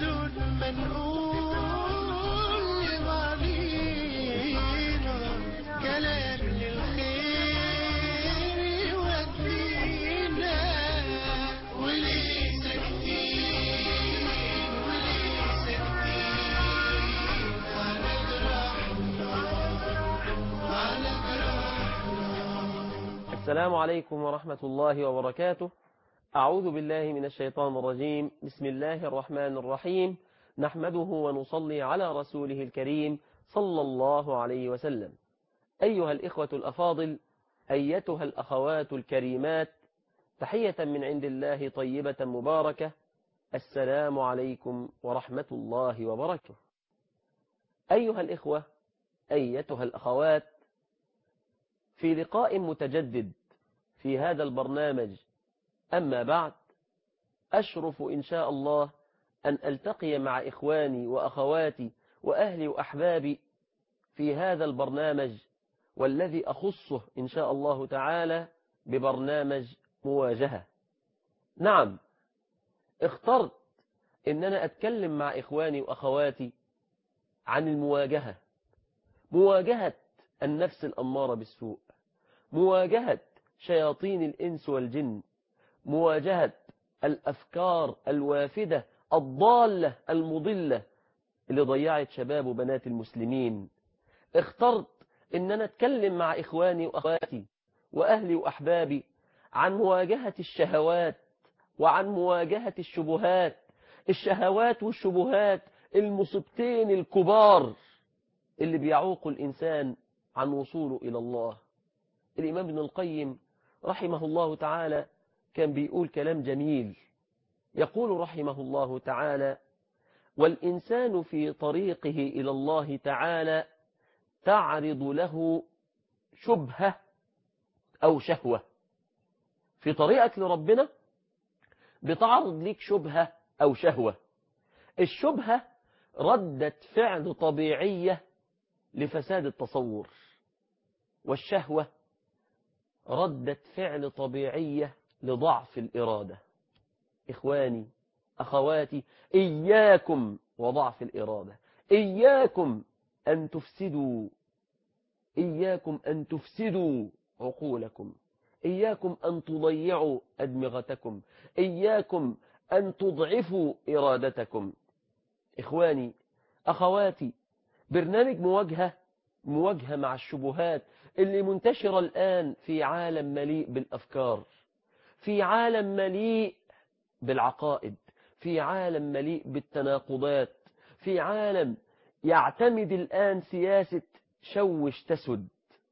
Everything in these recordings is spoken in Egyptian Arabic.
بدون ما نقول لبعضينا كلام للخير يودينا وليه ساكتين وليه ساكتين على جراحنا على جراحنا السلام عليكم ورحمة الله وبركاته أعوذ بالله من الشيطان الرجيم بسم الله الرحمن الرحيم نحمده ونصلي على رسوله الكريم صلى الله عليه وسلم أيها الإخوة الأفاضل أيتها الأخوات الكريمات تحية من عند الله طيبة مباركة السلام عليكم ورحمة الله وبركاته أيها الإخوة أيتها الأخوات في لقاء متجدد في هذا البرنامج أما بعد أشرف إن شاء الله أن ألتقي مع إخواني وأخواتي وأهلي وأحبابي في هذا البرنامج والذي أخصه إن شاء الله تعالى ببرنامج مواجهة نعم اخترت أن أنا أتكلم مع إخواني وأخواتي عن المواجهة مواجهة النفس الأمارة بالسوء مواجهة شياطين الإنس والجن مواجهة الأفكار الوافدة الضالة المضلة اللي ضيعت شباب وبنات المسلمين اخترت ان انا اتكلم مع اخواني واخواتي واهلي واحبابي عن مواجهة الشهوات وعن مواجهة الشبهات الشهوات والشبهات المصيبتين الكبار اللي بيعوقوا الانسان عن وصوله الى الله الامام ابن القيم رحمه الله تعالى كان بيقول كلام جميل يقول رحمه الله تعالى والإنسان في طريقه إلى الله تعالى تعرض له شبهة أو شهوة في طريقك لربنا بتعرض لك شبهة أو شهوة الشبهة ردة فعل طبيعية لفساد التصور والشهوة ردة فعل طبيعية لضعف الإرادة إخواني أخواتي إياكم وضعف الإرادة إياكم أن تفسدوا إياكم أن تفسدوا عقولكم إياكم أن تضيعوا أدمغتكم إياكم أن تضعفوا إرادتكم إخواني أخواتي برنامج مواجهة مواجهة مع الشبهات اللي منتشرة الآن في عالم مليء بالأفكار في عالم مليء بالعقائد في عالم مليء بالتناقضات في عالم يعتمد الآن سياسة شوش تسد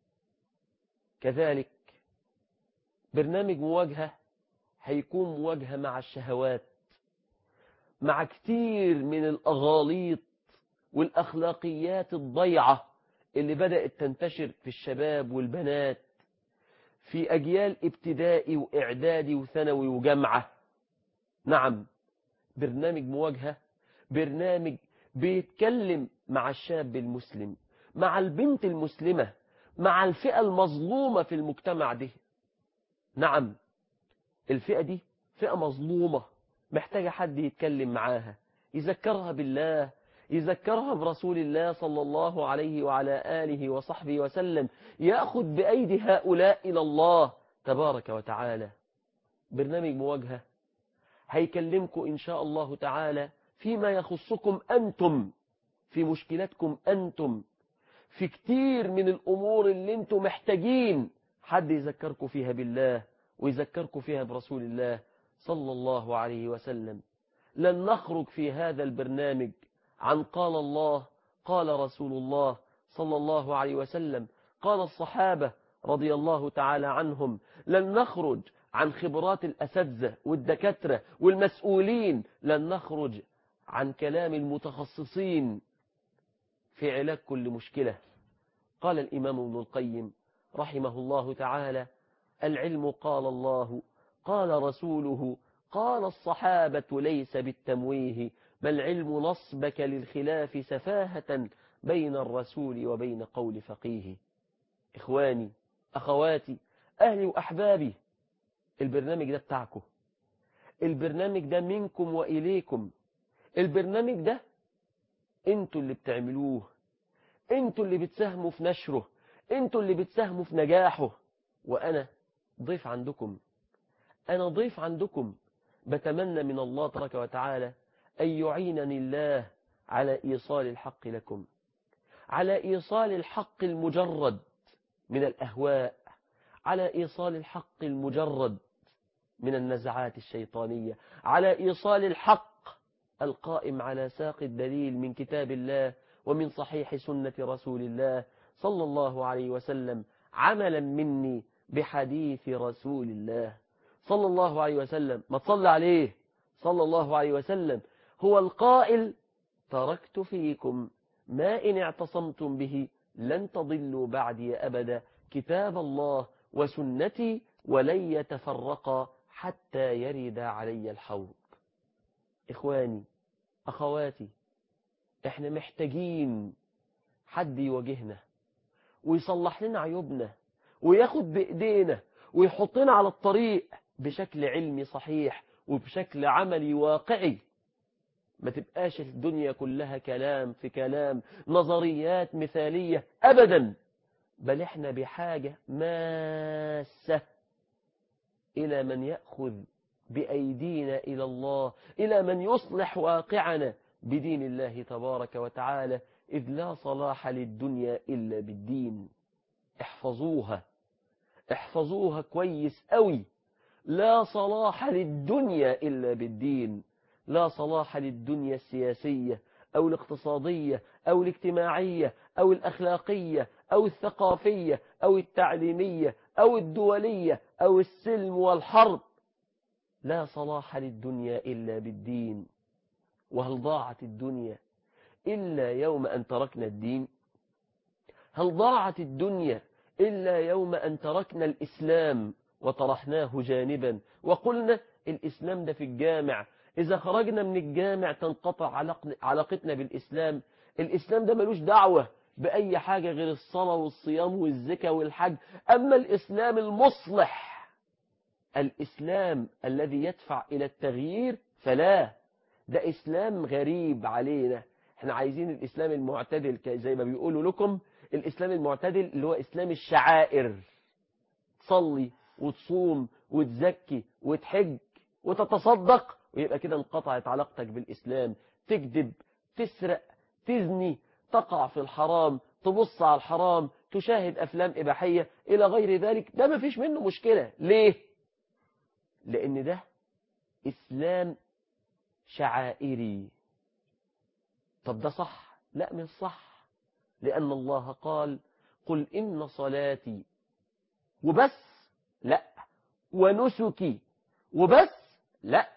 كذلك برنامج مواجهة هيكون مواجهة مع الشهوات مع كتير من الأغاليط والأخلاقيات الضيعة اللي بدأت تنتشر في الشباب والبنات في أجيال ابتدائي وإعدادي وثانوي وجامعة نعم برنامج مواجهة برنامج بيتكلم مع الشاب المسلم مع البنت المسلمة مع الفئة المظلومة في المجتمع ده نعم الفئة دي فئة مظلومة محتاجة حد يتكلم معاها يذكرها بالله يذكرها برسول الله صلى الله عليه وعلى آله وصحبه وسلم يأخذ بأيدي هؤلاء إلى الله تبارك وتعالى برنامج مواجهة هيكلمكم إن شاء الله تعالى فيما يخصكم أنتم في مشكلتكم أنتم في كتير من الأمور اللي أنتم محتاجين حد يذكركم فيها بالله ويذكركم فيها برسول الله صلى الله عليه وسلم لن نخرج في هذا البرنامج عن قال الله قال رسول الله صلى الله عليه وسلم قال الصحابة رضي الله تعالى عنهم لن نخرج عن خبرات الأساتذة والدكاترة والمسؤولين لن نخرج عن كلام المتخصصين في علاج كل مشكلة قال الإمام ابن القيم رحمه الله تعالى العلم قال الله قال رسوله قال الصحابة ليس بالتمويه بل علم نصبك للخلاف سفاهة بين الرسول وبين قول فقيه إخواني أخواتي أهلي وأحبابي البرنامج ده بتاعكم البرنامج ده منكم وإليكم البرنامج ده انتوا اللي بتعملوه انتوا اللي بتساهموا في نشره انتوا اللي بتساهموا في نجاحه وانا ضيف عندكم انا ضيف عندكم بتمنى من الله تبارك وتعالى ان يعينني الله على ايصال الحق لكم على ايصال الحق المجرد من الاهواء على ايصال الحق المجرد من النزعات الشيطانيه على ايصال الحق القائم على ساق الدليل من كتاب الله ومن صحيح سنة رسول الله صلى الله عليه وسلم عملا مني بحديث رسول الله صلى الله عليه وسلم ما تصلى عليه صلى الله عليه وسلم هو القائل تركت فيكم ما إن اعتصمتم به لن تضلوا بعدي أبدا كتاب الله وسنتي ولن يتفرقا حتى يرد علي الحوض إخواني أخواتي إحنا محتاجين حد يواجهنا ويصلح لنا عيوبنا وياخد بإيدينا ويحطنا على الطريق بشكل علمي صحيح وبشكل عملي واقعي ما تبقاش الدنيا كلها كلام في كلام نظريات مثالية أبدا بل احنا بحاجة ماسة إلى من يأخذ بأيدينا إلى الله إلى من يصلح واقعنا بدين الله تبارك وتعالى إذ لا صلاح للدنيا إلا بالدين احفظوها احفظوها كويس قوي لا صلاح للدنيا إلا بالدين لا صلاح للدنيا السياسية أو الاقتصادية أو الاجتماعية أو الأخلاقية أو الثقافية أو التعليمية أو الدولية أو السلم والحرب لا صلاح للدنيا إلا بالدين وهل ضاعت الدنيا إلا يوم أن تركنا الدين هل ضاعت الدنيا إلا يوم أن تركنا الإسلام وطرحناه جانبا وقلنا الإسلام ده في الجامع إذا خرجنا من الجامع تنقطع علاقتنا بالإسلام الإسلام ده ملوش دعوة بأي حاجة غير الصلاة والصيام والزكاة والحج أما الإسلام المصلح الإسلام الذي يدفع إلى التغيير فلا ده إسلام غريب علينا احنا عايزين الإسلام المعتدل زي ما بيقولوا لكم الإسلام المعتدل اللي هو إسلام الشعائر تصلي وتصوم وتزكي وتحج وتتصدق ويبقى كده انقطعت علاقتك بالإسلام تكذب تسرق تزني تقع في الحرام تبص على الحرام تشاهد أفلام إباحية إلى غير ذلك ده ما فيش منه مشكلة ليه؟ لأن ده إسلام شعائري طب ده صح لا مش صح لأن الله قال قل إن صلاتي وبس لا ونسكي وبس لا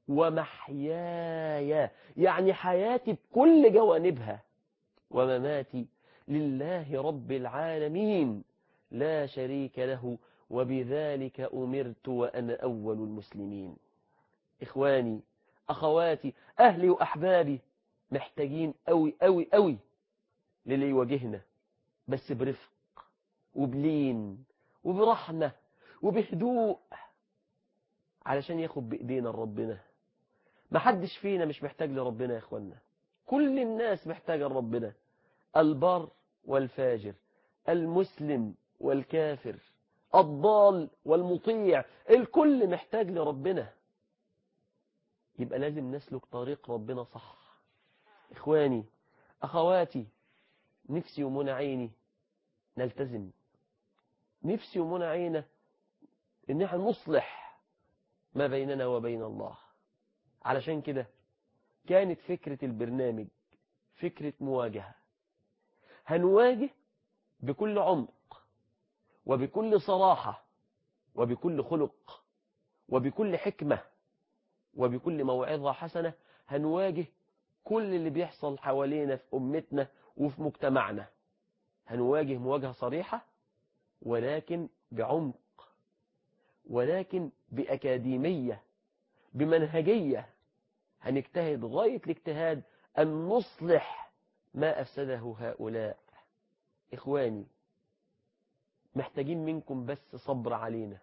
ومحياي يعني حياتي بكل جوانبها ومماتي لله رب العالمين لا شريك له وبذلك أمرت وأنا أول المسلمين إخواني أخواتي أهلي وأحبابي محتاجين أوي أوي أوي للي يواجهنا بس برفق وبلين وبرحمة وبهدوء علشان ياخد بإيدينا لربنا ما حدش فينا مش محتاج لربنا يا إخوانا كل الناس محتاجة لربنا البر والفاجر المسلم والكافر الضال والمطيع الكل محتاج لربنا يبقى لازم نسلك طريق ربنا صح إخواني أخواتي نفسي ومنى عيني نلتزم نفسي ومنى عينة إن احنا نصلح ما بيننا وبين الله علشان كده كانت فكرة البرنامج فكرة مواجهة هنواجه بكل عمق وبكل صراحة وبكل خلق وبكل حكمة وبكل موعظة حسنة هنواجه كل اللي بيحصل حوالينا في أمتنا وفي مجتمعنا هنواجه مواجهة صريحة ولكن بعمق ولكن بأكاديمية بمنهجية هنجتهد غاية الاجتهاد أن نصلح ما أفسده هؤلاء إخواني محتاجين منكم بس صبر علينا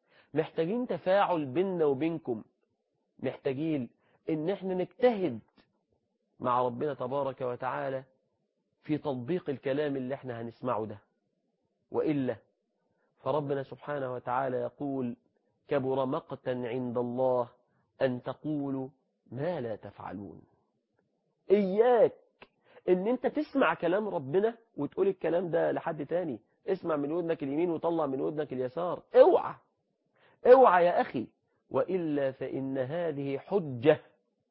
محتاجين تفاعل بيننا وبينكم محتاجين ان احنا نجتهد مع ربنا تبارك وتعالى في تطبيق الكلام اللي احنا هنسمعه ده وإلا فربنا سبحانه وتعالى يقول كبر مقتا عند الله أن تقولوا ما لا تفعلون إياك ان انت تسمع كلام ربنا وتقول الكلام ده لحد تاني اسمع من ودنك اليمين وطلع من ودنك اليسار اوعى اوعى يا اخي وإلا فإن هذه حجة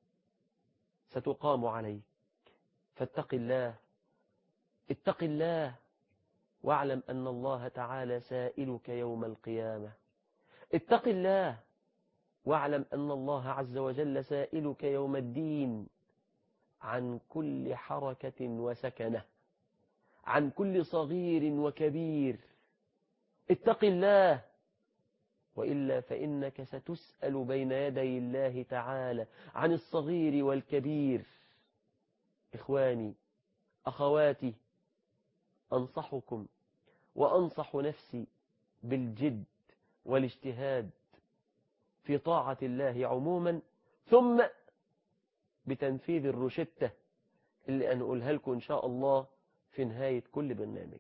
ستقام عليك فاتق الله اتق الله واعلم أن الله تعالى سائلك يوم القيامة اتق الله واعلم أن الله عز وجل سائلك يوم الدين عن كل حركة وسكنة عن كل صغير وكبير اتق الله وإلا فإنك ستسأل بين يدي الله تعالى عن الصغير والكبير إخواني أخواتي أنصحكم وأنصح نفسي بالجد والاجتهاد في طاعة الله عموما ثم بتنفيذ الروشتة اللي أنا أقولها لكم إن شاء الله في نهاية كل برنامج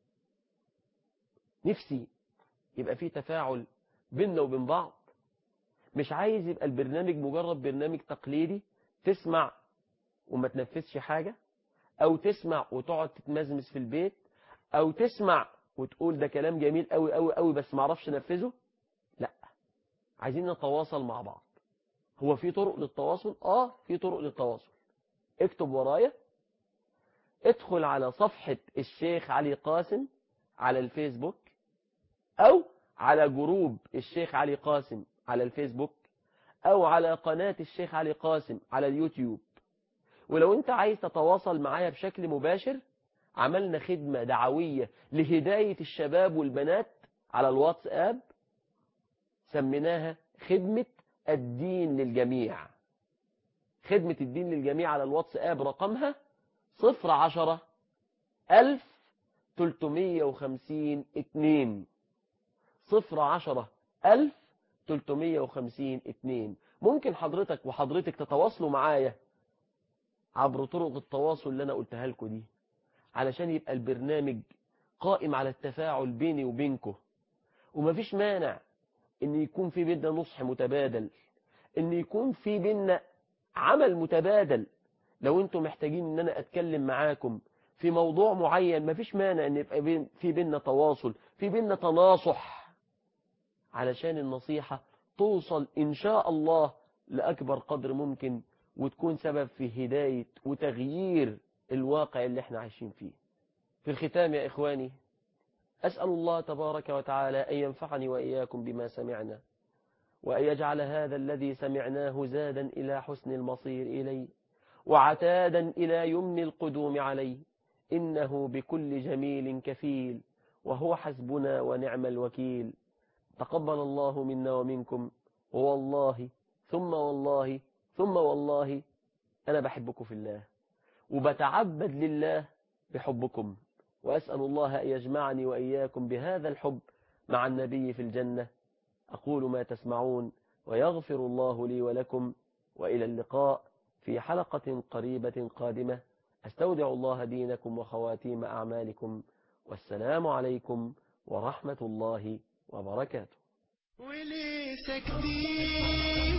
نفسي يبقى في تفاعل بيننا وبين بعض مش عايز يبقى البرنامج مجرد برنامج تقليدي تسمع وما تنفذش حاجة أو تسمع وتقعد تتمزمز في البيت أو تسمع وتقول ده كلام جميل قوي قوي قوي بس معرفش نفذه لا عايزين نتواصل مع بعض هو في طرق للتواصل اه في طرق للتواصل اكتب ورايا ادخل على صفحة الشيخ علي قاسم على الفيسبوك او على جروب الشيخ علي قاسم على الفيسبوك او على قناة الشيخ علي قاسم على اليوتيوب ولو انت عايز تتواصل معايا بشكل مباشر عملنا خدمة دعوية لهداية الشباب والبنات على الواتساب سميناها خدمة الدين للجميع خدمة الدين للجميع على الواتساب رقمها صفر عشرة ألف تلتمية وخمسين اتنين صفر عشرة ألف تلتمية وخمسين اتنين ممكن حضرتك وحضرتك تتواصلوا معايا عبر طرق التواصل اللي أنا قلتها لكم دي علشان يبقى البرنامج قائم على التفاعل بيني وبينكم ومفيش مانع ان يكون في بيننا نصح متبادل ان يكون في بيننا عمل متبادل لو انتم محتاجين ان انا اتكلم معاكم في موضوع معين مفيش مانع ان يبقى بين في بيننا تواصل في بيننا تناصح علشان النصيحة توصل ان شاء الله لأكبر قدر ممكن وتكون سبب في هداية وتغيير الواقع اللي احنا عايشين فيه في الختام يا إخواني أسأل الله تبارك وتعالى أن ينفعني وإياكم بما سمعنا وأن يجعل هذا الذي سمعناه زادا إلى حسن المصير إليه وعتادا إلى يمن القدوم عليه إنه بكل جميل كفيل وهو حسبنا ونعم الوكيل تقبل الله منا ومنكم والله ثم والله ثم والله أنا بحبكم في الله وبتعبد لله بحبكم وأسأل الله أن يجمعني وإياكم بهذا الحب مع النبي في الجنة أقول ما تسمعون ويغفر الله لي ولكم وإلى اللقاء في حلقة قريبة قادمة أستودع الله دينكم وخواتيم أعمالكم والسلام عليكم ورحمة الله وبركاته وليه ساكتين